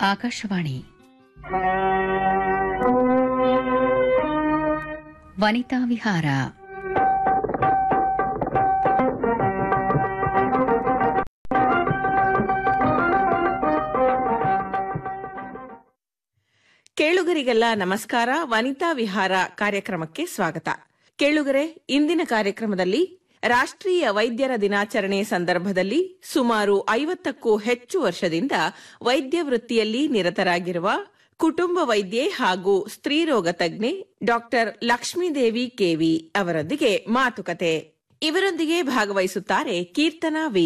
ಆಕಾಶವಾಣಿ ವನಿತಾ ವಿಹಾರ ಕೇಳುಗರಿಗೆಲ್ಲ ನಮಸ್ಕಾರ ವನಿತಾ ವಿಹಾರ ಕಾರ್ಯಕ್ರಮಕ್ಕೆ ಸ್ವಾಗತ ಕೇಳುಗರೆ ಇಂದಿನ ಕಾರ್ಯಕ್ರಮದಲ್ಲಿ ರಾಷ್ಟ್ರೀಯ ವೈದ್ಯರ ದಿನಾಚರಣೆ ಸಂದರ್ಭದಲ್ಲಿ ಸುಮಾರು ಐವತ್ತಕ್ಕೂ ಹೆಚ್ಚು ವರ್ಷದಿಂದ ವೈದ್ಯ ವೃತ್ತಿಯಲ್ಲಿ ನಿರತರಾಗಿರುವ ಕುಟುಂಬ ವೈದ್ಯೆ ಹಾಗೂ ಸ್ತ್ರೀರೋಗ ತಜ್ಞೆ ಡಾಕ್ಟರ್ ಲಕ್ಷ್ಮೀದೇವಿ ಕೆವಿ ಅವರೊಂದಿಗೆ ಮಾತುಕತೆ ಇವರೊಂದಿಗೆ ಭಾಗವಹಿಸುತ್ತಾರೆ ಕೀರ್ತನಾ ವಿ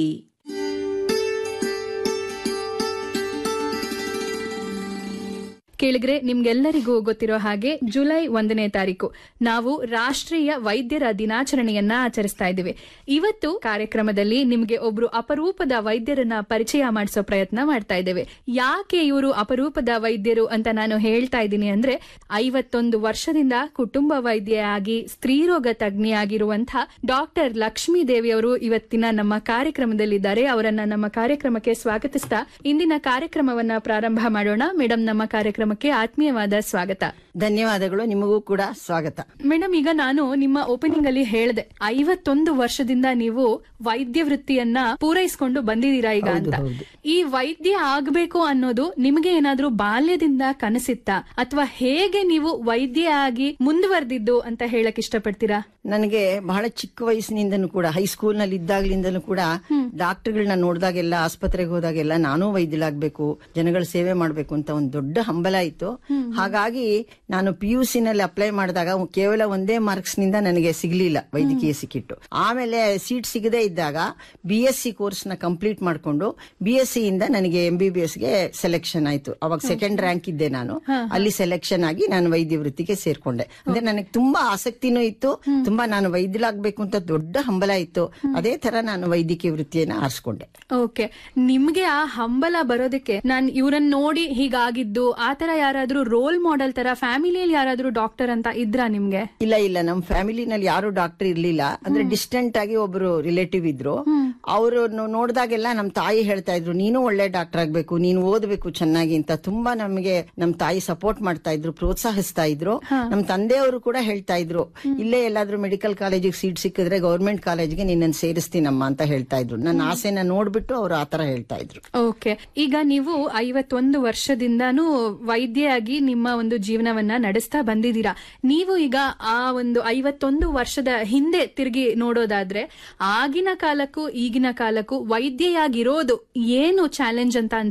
ಕೇಳಿದ್ರೆ ನಿಮ್ಗೆಲ್ಲರಿಗೂ ಗೊತ್ತಿರೋ ಹಾಗೆ ಜುಲೈ ಒಂದನೇ ತಾರೀಕು ನಾವು ರಾಷ್ಟ್ರೀಯ ವೈದ್ಯರ ದಿನಾಚರಣೆಯನ್ನ ಆಚರಿಸ್ತಾ ಇದ್ದೀವಿ ಇವತ್ತು ಕಾರ್ಯಕ್ರಮದಲ್ಲಿ ನಿಮ್ಗೆ ಒಬ್ರು ಅಪರೂಪದ ವೈದ್ಯರನ್ನ ಪರಿಚಯ ಮಾಡಿಸೋ ಪ್ರಯತ್ನ ಮಾಡ್ತಾ ಇದ್ದೇವೆ ಯಾಕೆ ಇವರು ಅಪರೂಪದ ವೈದ್ಯರು ಅಂತ ನಾನು ಹೇಳ್ತಾ ಇದ್ದೀನಿ ಅಂದ್ರೆ ಐವತ್ತೊಂದು ವರ್ಷದಿಂದ ಕುಟುಂಬ ವೈದ್ಯೆಯಾಗಿ ಸ್ತ್ರೀರೋಗ ತಜ್ಞೆಯಾಗಿರುವಂತಹ ಡಾಕ್ಟರ್ ಲಕ್ಷ್ಮೀ ದೇವಿ ಅವರು ಇವತ್ತಿನ ನಮ್ಮ ಕಾರ್ಯಕ್ರಮದಲ್ಲಿದ್ದಾರೆ ಅವರನ್ನ ನಮ್ಮ ಕಾರ್ಯಕ್ರಮಕ್ಕೆ ಸ್ವಾಗತಿಸ್ತಾ ಇಂದಿನ ಕಾರ್ಯಕ್ರಮವನ್ನ ಪ್ರಾರಂಭ ಮಾಡೋಣ ಮೇಡಮ್ ನಮ್ಮ ಕಾರ್ಯಕ್ರಮಕ್ಕೆ ಆತ್ಮೀಯವಾದ ಸ್ವಾಗತ ಧನ್ಯವಾದಗಳು ನಿಮಗೂ ಕೂಡ ಸ್ವಾಗತ ಮೇಡಮ್ ಈಗ ನಾನು ನಿಮ್ಮ ಓಪನಿಂಗ್ ಅಲ್ಲಿ ಹೇಳಿದೆ ಐವತ್ತೊಂದು ವರ್ಷದಿಂದ ನೀವು ವೈದ್ಯ ವೃತ್ತಿಯನ್ನ ಪೂರೈಸಿಕೊಂಡು ಬಂದಿದ್ದೀರಾ ಈಗ ಅಂತ ಈ ವೈದ್ಯ ಆಗ್ಬೇಕು ಅನ್ನೋದು ನಿಮಗೆ ಏನಾದ್ರೂ ಬಾಲ್ಯದಿಂದ ಕನಸಿತ್ತಾ ಅಥವಾ ಹೇಗೆ ನೀವು ವೈದ್ಯ ಆಗಿ ಮುಂದುವರೆದಿದ್ದು ಅಂತ ಹೇಳಕ್ ಇಷ್ಟಪಡ್ತೀರಾ ನನಗೆ ಬಹಳ ಚಿಕ್ಕ ವಯಸ್ಸಿನಿಂದನೂ ಕೂಡ ಹೈಸ್ಕೂಲ್ ನಲ್ಲಿ ಇದ್ದಾಗ್ಲಿಂದಲೂ ಕೂಡ ಡಾಕ್ಟರ್ಗಳನ್ನ ನೋಡಿದಾಗೆಲ್ಲ ಆಸ್ಪತ್ರೆಗೆ ಹೋದಾಗೆಲ್ಲ ನಾನೂ ವೈದ್ಯಲಾಗ್ಬೇಕು ಜನಗಳ ಸೇವೆ ಮಾಡ್ಬೇಕು ಅಂತ ಒಂದು ದೊಡ್ಡ ಹಂಬಲ ಇತ್ತು ಹಾಗಾಗಿ ನಾನು ಪಿ ಯು ಸಿ ನಲ್ಲಿ ಅಪ್ಲೈ ಮಾಡಿದಾಗ ಕೇವಲ ಒಂದೇ ಮಾರ್ಕ್ಸ್ ನಿಂದ ನನಗೆ ಸಿಗ್ಲಿಲ್ಲ ವೈದ್ಯಕೀಯ ಸಿಕ್ಕಿಟ್ಟು ಆಮೇಲೆ ಸೀಟ್ ಸಿಗದೇ ಇದ್ದಾಗ ಬಿ ಎಸ್ ಸಿ ಕೋರ್ಸ್ ನ ಕಂಪ್ಲೀಟ್ ಮಾಡ್ಕೊಂಡು ಬಿ ಎಸ್ ಸಿ ಇಂದ ನನಗೆ ಎಂ ಬಿ ಬಿ ಎಸ್ ಗೆ ಸೆಲೆಕ್ಷನ್ ಆಯ್ತು ಅವಾಗ ಸೆಕೆಂಡ್ ರ್ಯಾಂಕ್ ಇದ್ದೆ ನಾನು ಅಲ್ಲಿ ಸೆಲೆಕ್ಷನ್ ಆಗಿ ನಾನು ವೈದ್ಯ ವೃತ್ತಿಗೆ ಸೇರ್ಕೊಂಡೆ ಅಂದ್ರೆ ನನಗೆ ತುಂಬಾ ಆಸಕ್ತಿನೂ ಇತ್ತು ತುಂಬಾ ನಾನು ವೈದ್ಯಲಾಗ್ಬೇಕು ಅಂತ ದೊಡ್ಡ ಹಂಬಲ ಇತ್ತು ಅದೇ ತರ ನಾನು ವೈದ್ಯಕೀಯ ವೃತ್ತಿಯನ್ನ ಆರಿಸ್ಕೊಂಡೆ ಓಕೆ ನಿಮ್ಗೆ ಆ ಹಂಬಲ ಬರೋದಕ್ಕೆ ನಾನ್ ಇವ್ರನ್ನ ನೋಡಿ ಹೀಗಾಗಿದ್ದು ಆತರ ಯಾರಾದ್ರೂ ರೋಲ್ ಮಾಡೆಲ್ ತರ ಫ್ಯಾಮಿಲಿಯಲ್ಲಿ ಯಾರಾದ್ರೂ ಡಾಕ್ಟರ್ ಅಂತ ಇದ್ರಾ ನಿಮ್ಗೆ ಇಲ್ಲ ಇಲ್ಲ ನಮ್ಮ ಫ್ಯಾಮಿಲಿನಲ್ಲಿ ಯಾರು ಡಾಕ್ಟರ್ ಇರ್ಲಿಲ್ಲ ಅಂದ್ರೆ ಡಿಸ್ಟೆಂಟ್ ಆಗಿ ಒಬ್ರು ರಿಲೇಟಿವ್ ಇದ್ರು ಅವರು ನೋಡಿದಾಗೆಲ್ಲ ನಮ್ಮ ತಾಯಿ ಹೇಳ್ತಾ ಇದ್ರು ನೀನು ಒಳ್ಳೆ ಡಾಕ್ಟರ್ ಆಗ್ಬೇಕು ನೀನು ಓದಬೇಕು ಚೆನ್ನಾಗಿ ಅಂತ ತುಂಬಾ ನಮಗೆ ನಮ್ಮ ತಾಯಿ ಸಪೋರ್ಟ್ ಮಾಡ್ತಾ ಇದ್ರು ಪ್ರೋತ್ಸಾಹಿಸ್ತಾ ಇದ್ರು ನಮ್ಮ ತಂದೆಯವರು ಕೂಡ ಹೇಳ್ತಾ ಇದ್ರು ಇಲ್ಲೇ ಎಲ್ಲಾದ್ರೂ ಮೆಡಿಕಲ್ ಕಾಲೇಜಿಗೆ ಸೀಟ್ ಸಿಕ್ಕಿದ್ರೆ ಗೌರ್ಮೆಂಟ್ ಕಾಲೇಜ್ಗೆ ನಿನ್ನನ್ನು ಸೇರಿಸ್ತೀನಮ್ಮ ಅಂತ ಹೇಳ್ತಾ ಇದ್ರು ನನ್ನ ಆಸೆನ ನೋಡ್ಬಿಟ್ಟು ಅವರು ಆತರ ಹೇಳ್ತಾ ಇದ್ರು ಓಕೆ ಈಗ ನೀವು ಐವತ್ತೊಂದು ವರ್ಷದಿಂದಾನು ವೈದ್ಯೆಯಾಗಿ ನಿಮ್ಮ ಒಂದು ಜೀವನವನ್ನ ನಡೆಸ್ತಾ ಬಂದಿದ್ದೀರಾ ನೀವು ಈಗ ಆ ಒಂದು ಐವತ್ತೊಂದು ವರ್ಷದ ಹಿಂದೆ ತಿರುಗಿ ನೋಡೋದಾದ್ರೆ ಆಗಿನ ಕಾಲಕ್ಕೂ ಈಗಿನ ಕಾಲಕ್ಕೂ ವೈದ್ಯೆಯಾಗಿರೋದು ಏನು ಚಾಲೆಂಜ್ ಅಂತ